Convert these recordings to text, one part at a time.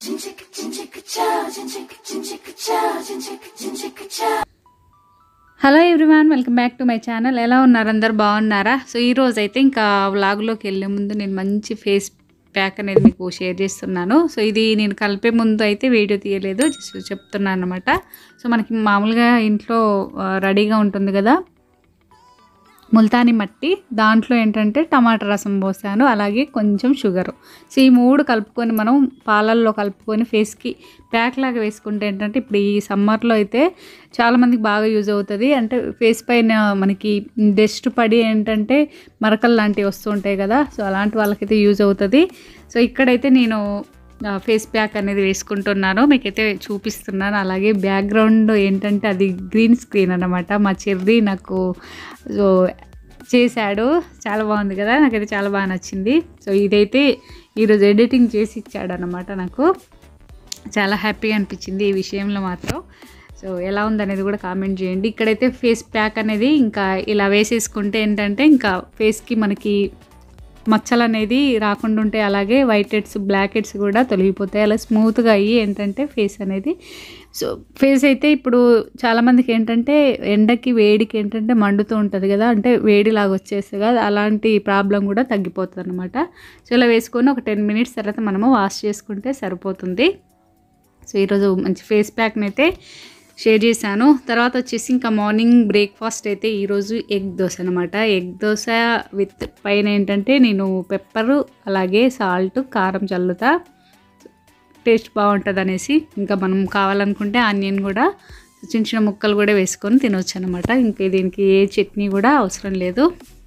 Hello everyone welcome back to my channel ఎలా ఉన్నారు అందరు బాగున్నారా సో ఈ రోజు అయితే ఇంకా వ్లాగ్లోకి వెళ్ళే ముందు నేను మంచి ఫేస్ ప్యాక్ అనేది మీకు షేర్ చేస్తున్నాను సో ఇది నేను కలిపే ముందు అయితే వీడియో తీయలేదు జస్ట్ చెప్తున్నాను అనమాట సో మనకి మామూలుగా ఇంట్లో ఆ, రెడీగా ఉంటుంది కదా ముల్తాని మట్టి దాంట్లో ఏంటంటే టమాటా రసం పోసాను అలాగే కొంచెం షుగరు సో ఈ మూడు కలుపుకొని మనం పాలల్లో కలుపుకొని ఫేస్కి ప్యాక్ లాగా వేసుకుంటే ఏంటంటే ఇప్పుడు ఈ సమ్మర్లో అయితే చాలామందికి బాగా యూజ్ అవుతుంది అంటే ఫేస్ పైన మనకి డస్ట్ పడి ఏంటంటే మరకలు లాంటివి వస్తూ ఉంటాయి కదా సో అలాంటి వాళ్ళకైతే యూజ్ అవుతుంది సో ఇక్కడైతే నేను ఆ, ఫేస్ ప్యాక్ అనేది వేసుకుంటున్నాను మీకైతే చూపిస్తున్నాను అలాగే బ్యాక్గ్రౌండ్ ఏంటంటే అది గ్రీన్ స్క్రీన్ అనమాట మా చెర్రీ నాకు సో చేశాడు చాలా బాగుంది కదా నాకైతే చాలా బాగా నచ్చింది సో ఇదైతే ఈరోజు ఎడిటింగ్ చేసి ఇచ్చాడు అనమాట నాకు చాలా హ్యాపీగా అనిపించింది ఈ విషయంలో మాత్రం సో ఎలా ఉందనేది కూడా కామెంట్ చేయండి ఇక్కడైతే ఫేస్ ప్యాక్ అనేది ఇంకా ఇలా వేసేసుకుంటే ఏంటంటే ఇంకా ఫేస్కి మనకి మచ్చలు అనేది రాకుండా ఉంటాయి అలాగే వైట్ హెడ్స్ బ్లాక్ హెడ్స్ కూడా తొలగిపోతాయి అలా స్మూత్గా అయ్యి ఏంటంటే ఫేస్ అనేది సో ఫేస్ అయితే ఇప్పుడు చాలామందికి ఏంటంటే ఎండకి వేడికి ఏంటంటే మండుతూ ఉంటుంది కదా అంటే వేడిలాగా వచ్చేస్తుంది కదా అలాంటి ప్రాబ్లం కూడా తగ్గిపోతుంది అనమాట సో ఇలా వేసుకొని ఒక టెన్ మినిట్స్ తర్వాత మనము వాష్ చేసుకుంటే సరిపోతుంది సో ఈరోజు మంచి ఫేస్ ప్యాక్ని అయితే షేర్ చేశాను తర్వాత వచ్చేసి ఇంకా మార్నింగ్ బ్రేక్ఫాస్ట్ అయితే ఈరోజు ఎగ్ దోశ అనమాట ఎగ్ దోశ విత్ పైన ఏంటంటే నేను పెప్పరు అలాగే సాల్ట్ కారం చల్లుతా టేస్ట్ బాగుంటుంది అనేసి ఇంకా మనం కావాలనుకుంటే ఆనియన్ కూడా చిన్న చిన్న ముక్కలు కూడా వేసుకొని తినొచ్చు అనమాట ఇంకా దీనికి ఏ చట్నీ కూడా అవసరం లేదు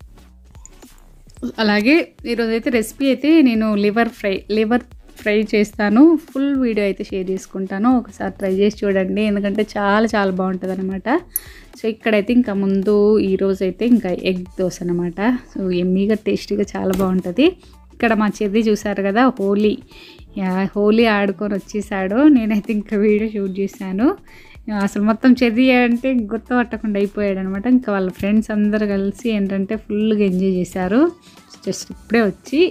అలాగే ఈరోజు అయితే రెసిపీ అయితే నేను లివర్ ఫ్రై లివర్ ఫ్రై చేస్తాను ఫుల్ వీడియో అయితే షేర్ చేసుకుంటాను ఒకసారి ట్రై చేసి చూడండి ఎందుకంటే చాలా చాలా బాగుంటుంది అనమాట సో ఇక్కడైతే ఇంకా ముందు ఈరోజు అయితే ఇంకా ఎగ్ దోశ అనమాట సో ఎమ్మీగా టేస్టీగా చాలా బాగుంటుంది ఇక్కడ మా చెర్రీ చూసారు కదా హోలీ యా, హోలీ ఆడుకొని వచ్చేసాడు నేనైతే ఇంకా వీడియో షూట్ చేశాను అసలు మొత్తం చెర్రీ అంటే గుర్తుపట్టకుండా అయిపోయాడు అనమాట ఇంకా వాళ్ళ ఫ్రెండ్స్ అందరు కలిసి ఏంటంటే ఫుల్గా ఎంజాయ్ చేశారు జస్ట్ ఇప్పుడే వచ్చి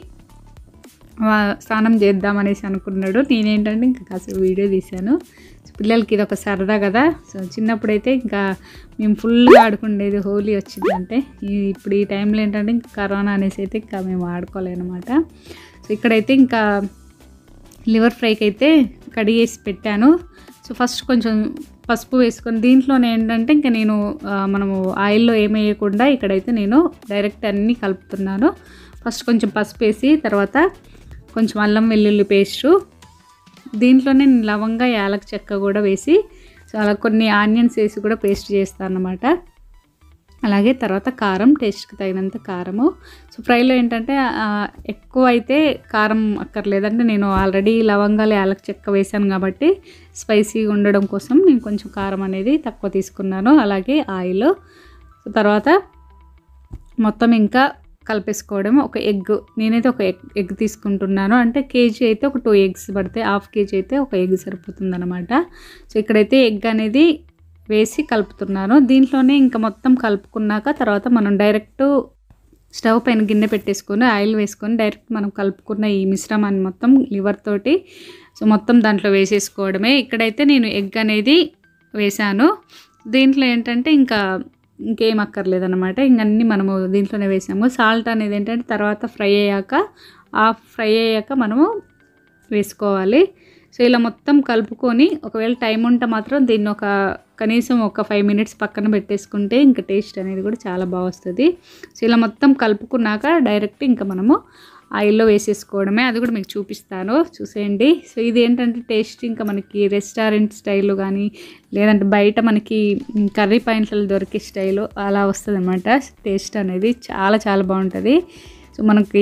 వా- స్నానం చేద్దామనేసి అనుకున్నాడు నేనేంటంటే ఇంకా కాసేపు వీడియో తీశాను సో పిల్లలకి ఇది ఒక సరదా కదా సో చిన్నప్పుడైతే ఇంకా మేము ఫుల్గా ఆడుకుండేది హోలీ వచ్చిందంటే ఈ ఇప్పుడు ఈ టైంలో ఏంటంటే ఇంకా కరోనా అనేసి అయితే ఇంకా మేము ఆడుకోలేనమాట సో ఇక్కడైతే ఇంకా లివర్ ఫ్రైకి అయితే కడిగేసి పెట్టాను సో ఫస్ట్ కొంచెం పసుపు వేసుకొని దీంట్లోనే ఏంటంటే ఇంకా నేను ఆ, మనము ఆయిల్లో ఏమి వేయకుండా ఇక్కడైతే నేను డైరెక్ట్ అన్నీ కలుపుతున్నాను ఫస్ట్ కొంచెం పసుపు వేసి తర్వాత కొంచెం అల్లం వెల్లుల్లి పేస్టు దీంట్లోనే నేను లవంగా యాలక చెక్క కూడా వేసి సో అలా కొన్ని ఆనియన్స్ వేసి కూడా పేస్ట్ చేస్తాను అనమాట అలాగే తర్వాత కారం టేస్ట్కి తగినంత కారము సో ఫ్రైలో ఏంటంటే ఆ, ఎక్కువ అయితే కారం అక్కర్లేదంటే నేను ఆల్రెడీ లవంగాలు యాలక చెక్క వేసాను కాబట్టి స్పైసీగా ఉండడం కోసం నేను కొంచెం కారం అనేది తక్కువ తీసుకున్నాను అలాగే ఆయిల్ సో తర్వాత మొత్తం ఇంకా కలిపేసుకోవడం ఒక ఎగ్ నేనైతే ఒక ఎగ్ ఎగ్ తీసుకుంటున్నాను అంటే కేజీ అయితే ఒక టూ ఎగ్స్ పడితే హాఫ్ కేజీ అయితే ఒక ఎగ్ సరిపోతుంది అనమాట సో ఇక్కడైతే ఎగ్ అనేది వేసి కలుపుతున్నాను దీంట్లోనే ఇంకా మొత్తం కలుపుకున్నాక తర్వాత మనం డైరెక్ట్ స్టవ్ పైన గిన్నె పెట్టేసుకొని ఆయిల్ వేసుకొని డైరెక్ట్ మనం కలుపుకున్న ఈ మిశ్రమాన్ని మొత్తం లివర్ తోటి సో మొత్తం దాంట్లో వేసేసుకోవడమే ఇక్కడైతే నేను ఎగ్ అనేది వేశాను దీంట్లో ఏంటంటే ఇంకా ఇంకేం అక్కర్లేదన్నమాట ఇంక అన్నీ మనము దీంట్లోనే వేసాము సాల్ట్ అనేది ఏంటంటే తర్వాత ఫ్రై అయ్యాక ఆ ఫ్రై అయ్యాక మనము వేసుకోవాలి సో ఇలా మొత్తం కలుపుకొని ఒకవేళ టైం ఉంటే మాత్రం దీన్ని ఒక కనీసం ఒక ఫైవ్ మినిట్స్ పక్కన పెట్టేసుకుంటే ఇంకా టేస్ట్ అనేది కూడా చాలా బాగా వస్తుంది సో ఇలా మొత్తం కలుపుకున్నాక డైరెక్ట్ ఇంకా మనము ఆయిల్లో వేసేసుకోవడమే అది కూడా మీకు చూపిస్తాను చూసేయండి సో ఇది ఏంటంటే టేస్ట్ ఇంకా మనకి రెస్టారెంట్ స్టైల్ కానీ లేదంటే బయట మనకి కర్రీ పాయింట్లలో దొరికే స్టైల్ అలా వస్తుంది అనమాట టేస్ట్ అనేది చాలా చాలా బాగుంటుంది సో మనకి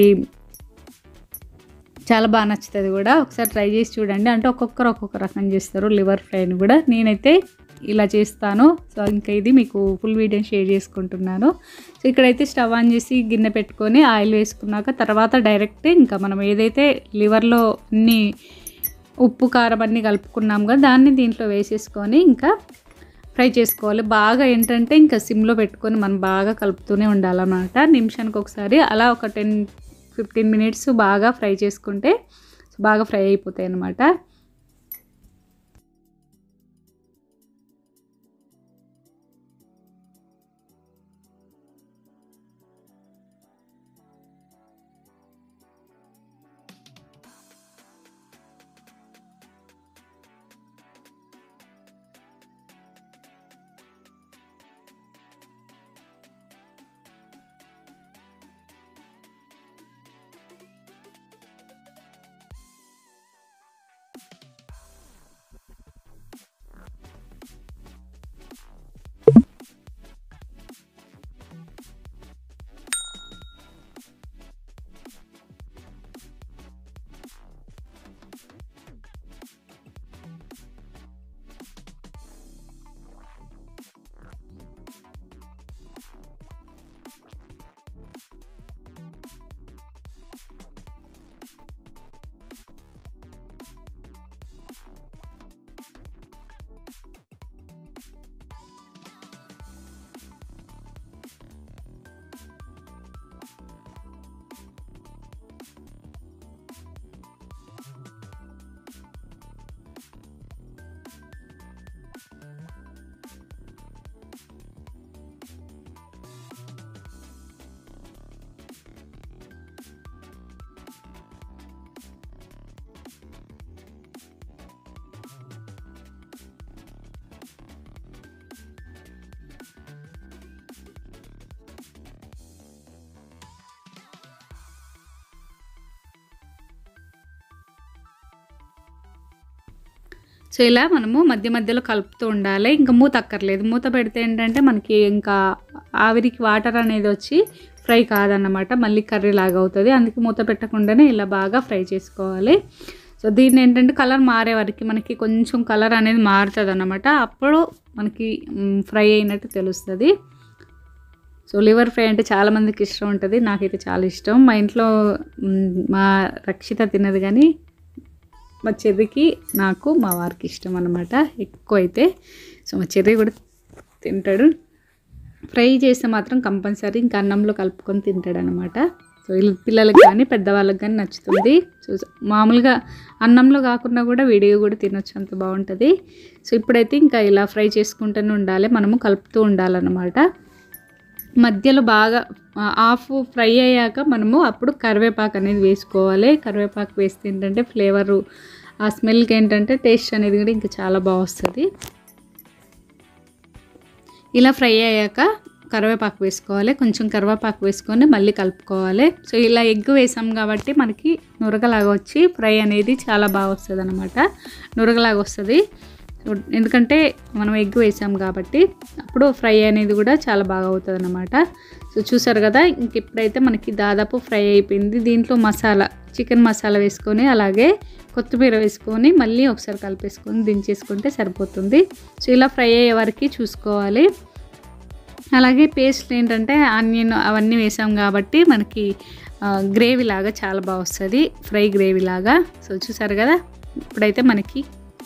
చాలా బాగా నచ్చుతుంది కూడా ఒకసారి ట్రై చేసి చూడండి అంటే ఒక్కొక్కరు ఒక్కొక్క రకం చేస్తారు లివర్ ఫ్రైని కూడా నేనైతే ఇలా చేస్తాను సో ఇంకా ఇది మీకు ఫుల్ వీడియో షేర్ చేసుకుంటున్నాను సో ఇక్కడైతే స్టవ్ ఆన్ చేసి గిన్నె పెట్టుకొని ఆయిల్ వేసుకున్నాక తర్వాత డైరెక్ట్ ఇంకా మనం ఏదైతే లివర్లో అన్ని ఉప్పు కారం అన్నీ కలుపుకున్నాం కదా దాన్ని దీంట్లో వేసేసుకొని ఇంకా ఫ్రై చేసుకోవాలి బాగా ఏంటంటే ఇంకా సిమ్లో పెట్టుకొని మనం బాగా కలుపుతూనే ఉండాలన్నమాట నిమిషానికి ఒకసారి అలా ఒక టెన్ ఫిఫ్టీన్ మినిట్స్ బాగా ఫ్రై చేసుకుంటే బాగా ఫ్రై అయిపోతాయి అన్నమాట సో ఇలా మనము మధ్య మధ్యలో కలుపుతూ ఉండాలి ఇంకా మూత అక్కర్లేదు మూత పెడితే ఏంటంటే మనకి ఇంకా ఆవిరికి వాటర్ అనేది వచ్చి ఫ్రై కాదన్నమాట మళ్ళీ కర్రీ లాగా అవుతుంది అందుకే మూత పెట్టకుండానే ఇలా బాగా ఫ్రై చేసుకోవాలి సో దీన్ని ఏంటంటే కలర్ మారే వరకు మనకి కొంచెం కలర్ అనేది మారుతుంది అన్నమాట అప్పుడు మనకి మ్, ఫ్రై అయినట్టు తెలుస్తుంది సో లివర్ ఫ్రై అంటే చాలామందికి ఇష్టం ఉంటుంది నాకైతే చాలా ఇష్టం మా ఇంట్లో మ్, మా రక్షిత తినదు కానీ మా చెర్రికి నాకు మా వారికి ఇష్టం అన్నమాట ఎక్కువ అయితే సో మా చెర్రి కూడా తింటాడు ఫ్రై చేస్తే మాత్రం కంపల్సరీ ఇంకా అన్నంలో కలుపుకొని తింటాడు అనమాట సో వీళ్ళ పిల్లలకి కానీ పెద్దవాళ్ళకి కానీ నచ్చుతుంది సో మామూలుగా అన్నంలో కాకుండా కూడా విడిగా కూడా తినొచ్చు అంత బాగుంటుంది సో ఇప్పుడైతే ఇంకా ఇలా ఫ్రై చేసుకుంటూనే ఉండాలి మనము కలుపుతూ ఉండాలన్నమాట మధ్యలో బాగా హాఫ్ ఫ్రై అయ్యాక మనము అప్పుడు కరివేపాకు అనేది వేసుకోవాలి కరివేపాకు వేస్తే ఏంటంటే ఫ్లేవరు ఆ స్మెల్కి ఏంటంటే టేస్ట్ అనేది కూడా ఇంకా చాలా బాగా వస్తుంది ఇలా ఫ్రై అయ్యాక కరివేపాకు వేసుకోవాలి కొంచెం కరివేపాకు వేసుకొని మళ్ళీ కలుపుకోవాలి సో ఇలా ఎగ్ వేసాం కాబట్టి మనకి నురగలాగా వచ్చి ఫ్రై అనేది చాలా బాగా వస్తుంది అనమాట నురగలాగా వస్తుంది సో ఎందుకంటే మనం ఎగ్ వేసాం కాబట్టి అప్పుడు ఫ్రై అనేది కూడా చాలా బాగా అవుతుంది అనమాట సో చూసారు కదా ఇంక ఇప్పుడైతే మనకి దాదాపు ఫ్రై అయిపోయింది దీంట్లో మసాలా చికెన్ మసాలా వేసుకొని అలాగే కొత్తిమీర వేసుకొని మళ్ళీ ఒకసారి కలిపేసుకొని దించేసుకుంటే సరిపోతుంది సో ఇలా ఫ్రై అయ్యే వరకు చూసుకోవాలి అలాగే పేస్ట్ ఏంటంటే ఆనియన్ అవన్నీ వేసాం కాబట్టి మనకి గ్రేవీ లాగా చాలా బాగా వస్తుంది ఫ్రై గ్రేవీ లాగా సో చూసారు కదా ఇప్పుడైతే మనకి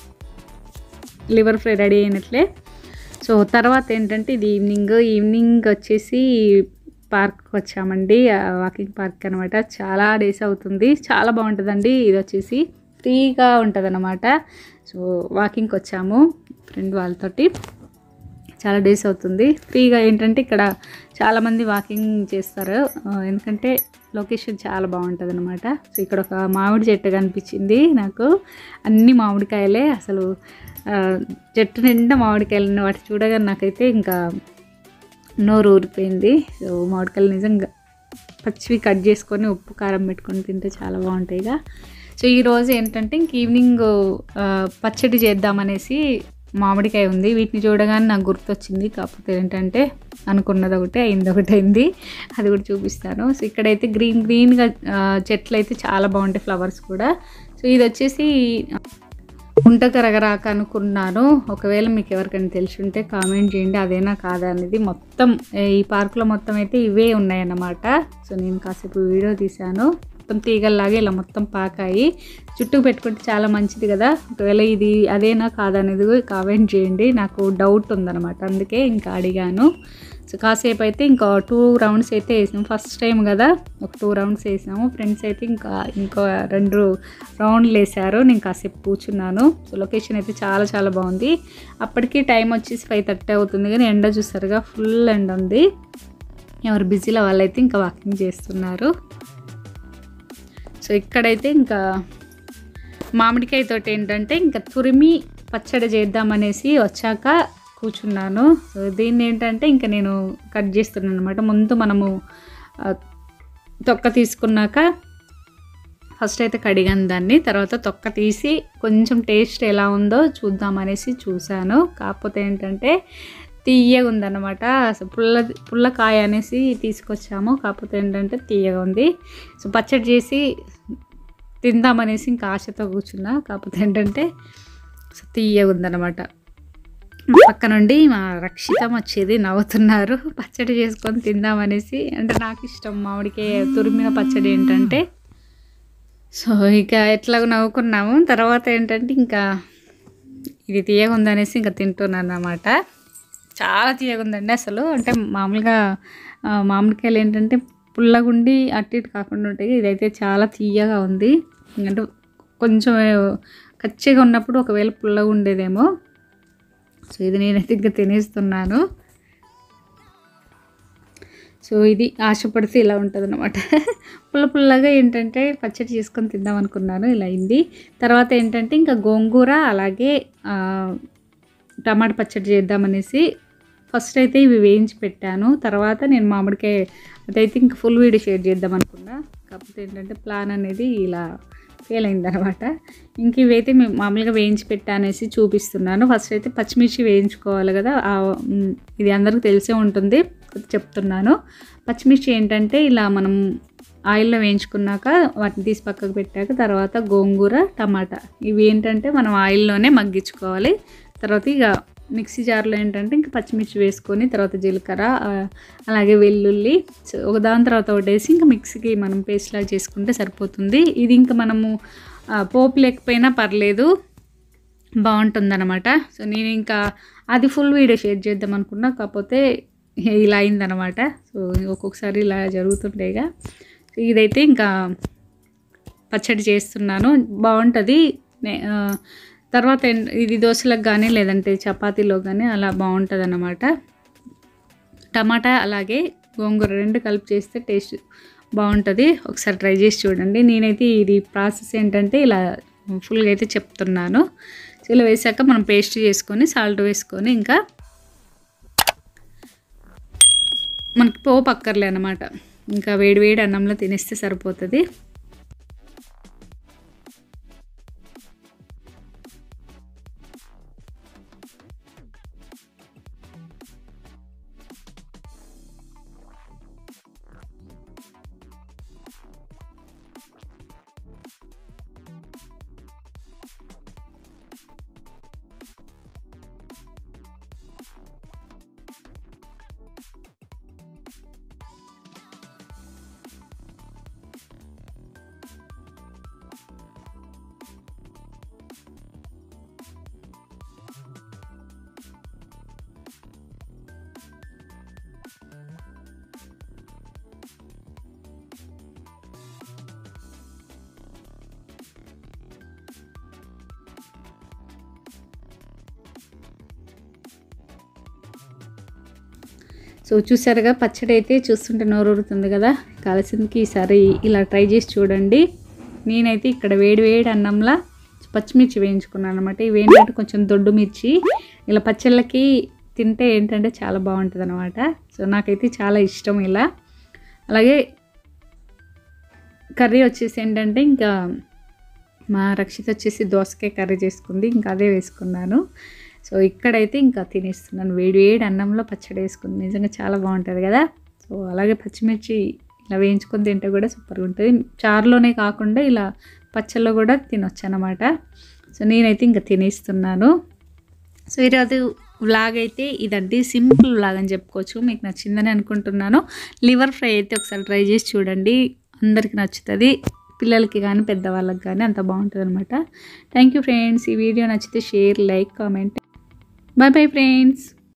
లివర్ ఫ్రై రెడీ అయినట్లే సో తర్వాత ఏంటంటే ఇది ఈవినింగ్ ఈవినింగ్ వచ్చేసి పార్క్ వచ్చామండి వాకింగ్ పార్క్ అనమాట చాలా డేస్ అవుతుంది చాలా బాగుంటుందండి ఇది వచ్చేసి ఫ్రీగా ఉంటుంది అనమాట సో వాకింగ్కి వచ్చాము ఫ్రెండ్ వాళ్ళతోటి చాలా డేస్ అవుతుంది ఫ్రీగా ఏంటంటే ఇక్కడ చాలామంది వాకింగ్ చేస్తారు ఆ, ఎందుకంటే లొకేషన్ చాలా బాగుంటుంది అనమాట సో ఇక్కడ ఒక మామిడి చెట్టు కనిపించింది నాకు అన్ని మామిడికాయలే అసలు ఆ, చెట్టు నిండా మామిడికాయలు ఉన్నాయి. వాటి చూడగానే నాకైతే ఇంకా నోరు ఊరిపోయింది సో మామిడికాయలు నిజంగా పచ్చివి కట్ చేసుకొని ఉప్పు కారం పెట్టుకొని తింటే చాలా బాగుంటాయి ఇక సో ఈరోజు ఏంటంటే ఇంక ఈవినింగ్ ఆ, పచ్చడి చేద్దామనేసి మామిడికాయ ఉంది వీటిని చూడగానే నాకు గుర్తొచ్చింది కాకపోతే ఏంటంటే అనుకున్నది ఒకటి అయింది ఒకటి అయింది అది కూడా చూపిస్తాను సో ఇక్కడైతే గ్రీన్ గ్రీన్గా చెట్లు అయితే చాలా బాగుంటాయి ఫ్లవర్స్ కూడా సో ఇది వచ్చేసి ఉంట కరగరాక అనుకున్నాను ఒకవేళ మీకు ఎవరికైనా తెలిసి ఉంటే కామెంట్ చేయండి అదేనా కాదా అనేది మొత్తం ఏ, ఈ పార్కులో మొత్తం అయితే ఇవే ఉన్నాయన్నమాట సో నేను కాసేపు వీడియో తీశాను మొత్తం తీగల్లాగే ఇలా మొత్తం పాకాయి చుట్టూ పెట్టుకుంటే చాలా మంచిది కదా ఒకవేళ ఇది అదేనా కాదా అనేది కూడా కామెంట్ చేయండి నాకు డౌట్ ఉందన్నమాట అందుకే ఇంకా అడిగాను సో కాసేపు అయితే ఇంకా టూ రౌండ్స్ అయితే వేసాము ఫస్ట్ టైం కదా ఒక టూ రౌండ్స్ వేసాము ఫ్రెండ్స్ అయితే ఇంకా ఇంకో రెండు రౌండ్లు వేసారు నేను కాసేపు కూర్చున్నాను సో లొకేషన్ అయితే చాలా చాలా బాగుంది అప్పటికి టైం వచ్చేసి ఫైవ్ థర్టీ అవుతుంది కానీ ఎండ చూసారుగా ఫుల్ ఎండ ఉంది ఎవరు బిజీలో వాళ్ళైతే ఇంకా వాకింగ్ చేస్తున్నారు సో ఇక్కడైతే ఇంకా మామిడికాయ తోటి ఏంటంటే ఇంకా తురిమి పచ్చడి చేద్దామనేసి వచ్చాక కూర్చున్నాను సో దీన్ని ఏంటంటే ఇంకా నేను కట్ చేస్తున్నాను అనమాట ముందు మనము ఆ, తొక్క తీసుకున్నాక ఫస్ట్ అయితే కడిగాను దాన్ని తర్వాత తొక్క తీసి కొంచెం టేస్ట్ ఎలా ఉందో చూద్దామనేసి చూశాను కాకపోతే ఏంటంటే తీయగా ఉందన్నమాట అసలు పుల్ల పుల్లకాయ అనేసి తీసుకొచ్చాము కాకపోతే ఏంటంటే తీయగా ఉంది సో పచ్చడి చేసి తిందామనేసి ఇంకా ఆశతో కూర్చున్నా కాకపోతే ఏంటంటే సో తీయగా ఉందన్నమాట పక్క నుండి మా రక్షితం వచ్చేది నవ్వుతున్నారు పచ్చడి చేసుకొని తిందామనేసి అంటే నాకు ఇష్టం మామిడికాయ తురిమిన పచ్చడి ఏంటంటే సో ఇక ఎట్లాగో నవ్వుకున్నాము తర్వాత ఏంటంటే ఇంకా ఇది తీయగా ఉందనేసి ఇంకా తింటున్నాను అన్నమాట చాలా తీయగా ఉందండి అసలు అంటే మామూలుగా ఆ, మామిడికాయలు ఏంటంటే పుల్లగుండి అటు ఇటు కాకుండా ఉంటాయి ఇదైతే చాలా తీయగా ఉంది అంటే కొంచెం కచ్చిగా ఉన్నప్పుడు ఒకవేళ పుల్లగా ఉండేదేమో సో ఇది నేనైతే ఇంకా తినేస్తున్నాను సో ఇది ఆశపడితే ఇలా ఉంటుంది అనమాట పుల్ల పుల్లగా ఏంటంటే పచ్చడి చేసుకొని తిందాం అనుకున్నాను ఇలా అయింది తర్వాత ఏంటంటే ఇంకా గోంగూర అలాగే ఆ, టమాటా పచ్చడి చేద్దామనేసి ఫస్ట్ అయితే ఇవి వేయించి పెట్టాను తర్వాత నేను మామిడికాయ అదైతే ఇంకా ఫుల్ వీడియో షేర్ చేద్దాం అనుకున్నా కాకపోతే ఏంటంటే ప్లాన్ అనేది ఇలా ఫెయిల్ అయిందనమాట ఇంక ఇవైతే మేము మామూలుగా వేయించి పెట్టానేసి చూపిస్తున్నాను ఫస్ట్ అయితే పచ్చిమిర్చి వేయించుకోవాలి కదా ఆ, మ్, ఇది అందరికీ తెలిసే ఉంటుంది చెప్తున్నాను పచ్చిమిర్చి ఏంటంటే ఇలా మనం ఆయిల్లో వేయించుకున్నాక వాటిని తీసి పక్కకు పెట్టాక తర్వాత గోంగూర టమాటా ఇవి ఏంటంటే మనం ఆయిల్లోనే మగ్గించుకోవాలి తర్వాత ఇక మిక్సీ జార్లో ఏంటంటే ఇంకా పచ్చిమిర్చి వేసుకొని తర్వాత జీలకర్ర ఆ, అలాగే వెల్లుల్లి సో ఒక దాని తర్వాత ఒకటి వేసి ఇంకా మిక్సీకి మనం పేస్ట్ లాగా చేసుకుంటే సరిపోతుంది ఇది ఇంకా మనము ఆ, పోపు లేకపోయినా పర్లేదు బాగుంటుందన్నమాట సో నేను ఇంకా అది ఫుల్ వీడియో షేర్ చేద్దాం అనుకున్నా కాకపోతే ఇలా అయిందనమాట సో ఒక్కొక్కసారి ఇలా జరుగుతుండేగా సో ఇదైతే ఇంకా పచ్చడి చేస్తున్నాను బాగుంటుంది నే- ఆ, తర్వాత ఎన్- ఇది దోశలకు కానీ లేదంటే చపాతీలో కానీ అలా బాగుంటుంది అన్నమాట టమాటా అలాగే గోంగూర రెండు కలిపి చేస్తే టేస్ట్ బాగుంటుంది ఒకసారి ట్రై చేసి చూడండి నేనైతే ఇది ప్రాసెస్ ఏంటంటే ఇలా ఫుల్గా అయితే చెప్తున్నాను సో ఇలా వేసాక మనం పేస్ట్ చేసుకొని సాల్ట్ వేసుకొని ఇంకా మనకి పోపు అక్కర్లే అనమాట ఇంకా వేడి వేడి అన్నంలో తినేస్తే సరిపోతుంది సో చూసారుగా పచ్చడి అయితే చూస్తుంటే నోరూరుతుంది కదా కాలసిందికి ఈసారి ఇలా ట్రై చేసి చూడండి నేనైతే ఇక్కడ వేడి వేడి అన్నంలా పచ్చిమిర్చి వేయించుకున్నాను అనమాట ఇవి ఏంటంటే కొంచెం దొడ్డు మిర్చి ఇలా పచ్చళ్ళకి తింటే ఏంటంటే చాలా బాగుంటుంది అనమాట సో నాకైతే చాలా ఇష్టం ఇలా అలాగే కర్రీ వచ్చేసి ఏంటంటే ఇంకా మా రక్షిత వచ్చేసి దోసకాయ కర్రీ చేసుకుంది ఇంకా అదే వేసుకున్నాను సో ఇక్కడైతే ఇంకా తినేస్తున్నాను వేడి వేడి అన్నంలో పచ్చడి వేసుకుంది నిజంగా చాలా బాగుంటుంది కదా సో అలాగే పచ్చిమిర్చి ఇలా వేయించుకొని తింటే కూడా సూపర్గా ఉంటుంది చారులోనే కాకుండా ఇలా పచ్చళ్ళలో కూడా తినొచ్చు అనమాట సో నేనైతే ఇంకా తినేస్తున్నాను సో ఈరోజు వ్లాగ్ అయితే ఇదండి సింపుల్ వ్లాగ్ అని చెప్పుకోవచ్చు మీకు నచ్చిందని అనుకుంటున్నాను లివర్ ఫ్రై అయితే ఒకసారి ట్రై చేసి చూడండి అందరికి నచ్చుతుంది పిల్లలకి కానీ పెద్దవాళ్ళకి కానీ అంత బాగుంటుంది అనమాట థ్యాంక్ యూ ఫ్రెండ్స్ ఈ వీడియో నచ్చితే share like comment bye bye friends